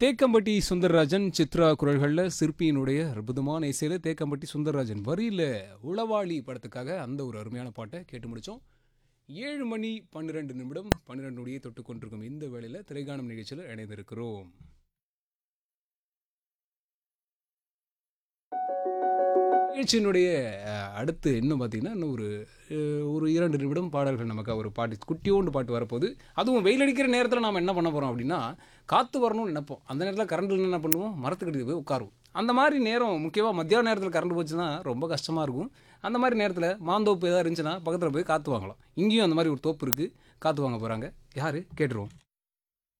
தேக்கம்பட்டி சுந்தரராஜன் சித்ரா குரல்களில் சிற்பியினுடைய அற்புதமான இசையில் தேக்கம்பட்டி சுந்தரராஜன் வரியில் உளவாளி படத்துக்காக அந்த ஒரு அருமையான பாட்டை கேட்டு முடித்தோம் ஏழு மணி பன்னிரெண்டு நிமிடம் பன்னிரெண்டு நொடியை தொட்டு கொண்டிருக்கும் இந்த வேளையில் திரைகாணும் நிகழ்ச்சியில் இணைந்திருக்கிறோம் நிகழ்ச்சியினுடைய அஹ், அடுத்து இன்னும் பார்த்தீங்கன்னா இன்னும் ஒரு அஹ், ஒரு இரண்டு நிமிடம் பாடல்கள் நமக்கு ஒரு பாட்டு குட்டியோண்டு பாட்டு வரப்போகுது அதுவும் வெயில் அடிக்கிற நேரத்தில் நாம் என்ன பண்ண போகிறோம் அப்படின்னா காற்று வரணும்னு நினைப்போம் அந்த நேரத்தில் கரண்ட் இல்லைன்னா என்ன பண்ணுவோம் மரத்துக்கடியில் போய் உட்காருவோம் அந்த மாதிரி நேரம் முக்கியமாக மத்தியான நேரத்தில் கரண்ட் போச்சுன்னா ரொம்ப கஷ்டமாக இருக்கும் அந்த மாதிரி நேரத்தில் மாந்தோப்பு ஏதாவது இருந்துச்சுன்னா பக்கத்தில் போய் காற்று வாங்கலாம் இங்கேயும் அந்த மாதிரி ஒரு தோப்பு இருக்குது காற்று வாங்க போகிறாங்க யார் கேட்டுருவோம்